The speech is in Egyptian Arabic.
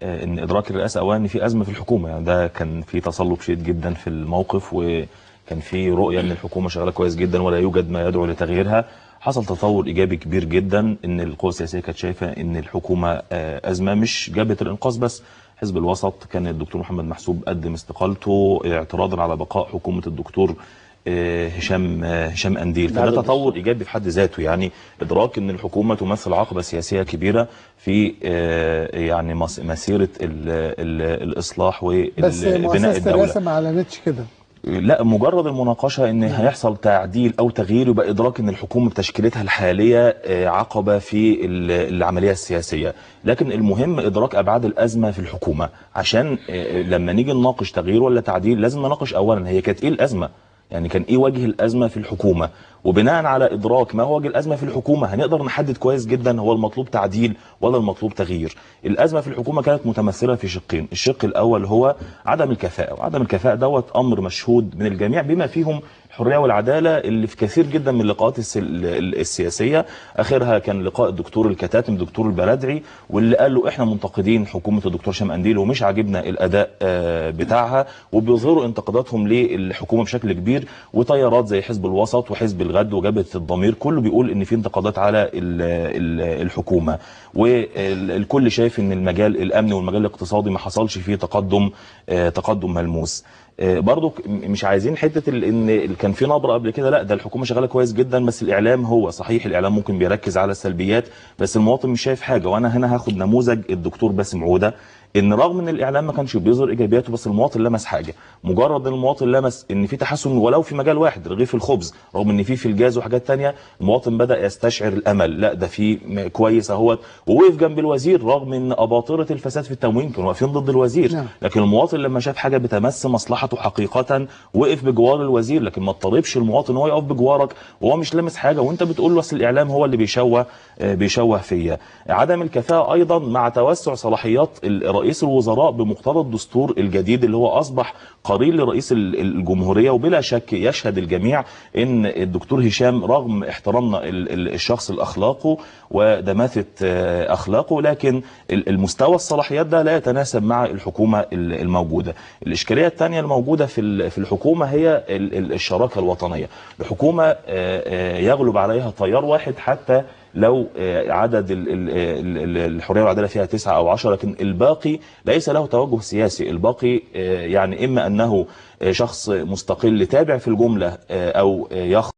آه، ان ادراك الرئاسه اولا ان في ازمه في الحكومه يعني ده كان في تصلب شديد جدا في الموقف وكان في رؤيه ان الحكومه شغاله كويس جدا ولا يوجد ما يدعو لتغييرها حصل تطور ايجابي كبير جدا ان القوى السياسيه كانت شايفه ان الحكومه آه، ازمه مش جبهه الانقاذ بس حزب الوسط كان الدكتور محمد محسوب قدم استقالته اعتراضا على بقاء حكومه الدكتور آه، هشام آه، هشام انديل بعد فده الدستور. تطور ايجابي في حد ذاته يعني ادراك ان الحكومه تمثل عقبه سياسيه كبيره في آه، يعني مس- مسيره ال ال الاصلاح بس وبناء مؤسسه الدوله الرئاسه ما اعلنتش كده لا مجرد المناقشه ان هيحصل تعديل او تغيير يبقى ادراك ان الحكومه بتشكيلتها الحاليه آه، عقبه في ال- العمليه السياسيه لكن المهم ادراك ابعاد الازمه في الحكومه عشان آه، لما نيجي نناقش تغيير ولا تعديل لازم نناقش اولا هي كانت ايه الازمه يعني كان ايه وجه الازمه في الحكومه وبناء على ادراك ما هو وجه الازمه في الحكومه هنقدر نحدد كويس جدا هو المطلوب تعديل ولا المطلوب تغيير الازمه في الحكومه كانت متمثله في شقين الشق الاول هو عدم الكفاءه وعدم الكفاءه دوت امر مشهود من الجميع بما فيهم الحريه والعداله اللي في كثير جدا من اللقاءات الس- ال- ال- السياسيه اخرها كان لقاء الدكتور الكتاتم الدكتور البلدعي واللي قال له احنا منتقدين حكومه الدكتور شام انديل ومش عاجبنا الاداء آه، بتاعها وبيظهروا انتقاداتهم للحكومه بشكل كبير وتيارات زي حزب الوسط وحزب الغد وجبهه الضمير كله بيقول ان في انتقادات على ال- ال- الحكومه والكل شايف ان المجال الامني والمجال الاقتصادي ما حصلش فيه تقدم آه، تقدم ملموس آه، برضو ك- م- مش عايزين حته ال- ان ال- كان في نبره قبل كده لا ده الحكومه شغاله كويس جدا بس الاعلام هو صحيح الاعلام ممكن بيركز على السلبيات بس المواطن مش شايف حاجه وانا هنا هاخد نموذج الدكتور باسم عوده ان رغم ان الاعلام ما كانش بيظهر ايجابياته بس المواطن لمس حاجه مجرد ان المواطن لمس ان في تحسن ولو في مجال واحد رغيف الخبز رغم ان في في الجاز وحاجات تانية المواطن بدا يستشعر الامل لا ده في م- كويس اهوت ووقف جنب الوزير رغم ان اباطره الفساد في التموين كانوا واقفين ضد الوزير نعم. لكن المواطن لما شاف حاجه بتمس مصلحته حقيقه وقف بجوار الوزير لكن ما اضطربش المواطن ان هو يقف بجوارك وهو مش لامس حاجه وانت بتقول له اصل الاعلام هو اللي بيشوه آه، بيشوه فيا عدم الكفاءه ايضا مع توسع صلاحيات ال- رئيس الوزراء بمقتضى الدستور الجديد اللي هو اصبح قرين لرئيس ال- الجمهوريه وبلا شك يشهد الجميع ان الدكتور هشام رغم احترامنا ال- ال- الشخص الاخلاقه ودماثه آه، اخلاقه لكن ال- المستوى الصلاحيات ده لا يتناسب مع الحكومه ال- الموجوده الاشكاليه الثانيه الموجوده في ال- في الحكومه هي ال- ال- الشراكه الوطنيه الحكومه آه، آه، يغلب عليها تيار واحد حتى لو آه، عدد ال- ال- ال- ال- الحريه والعداله فيها تسعة او عشرة لكن الباقي ليس له توجه سياسي الباقي آه، يعني اما انه آه، شخص مستقل تابع في الجمله آه، او آه، يخ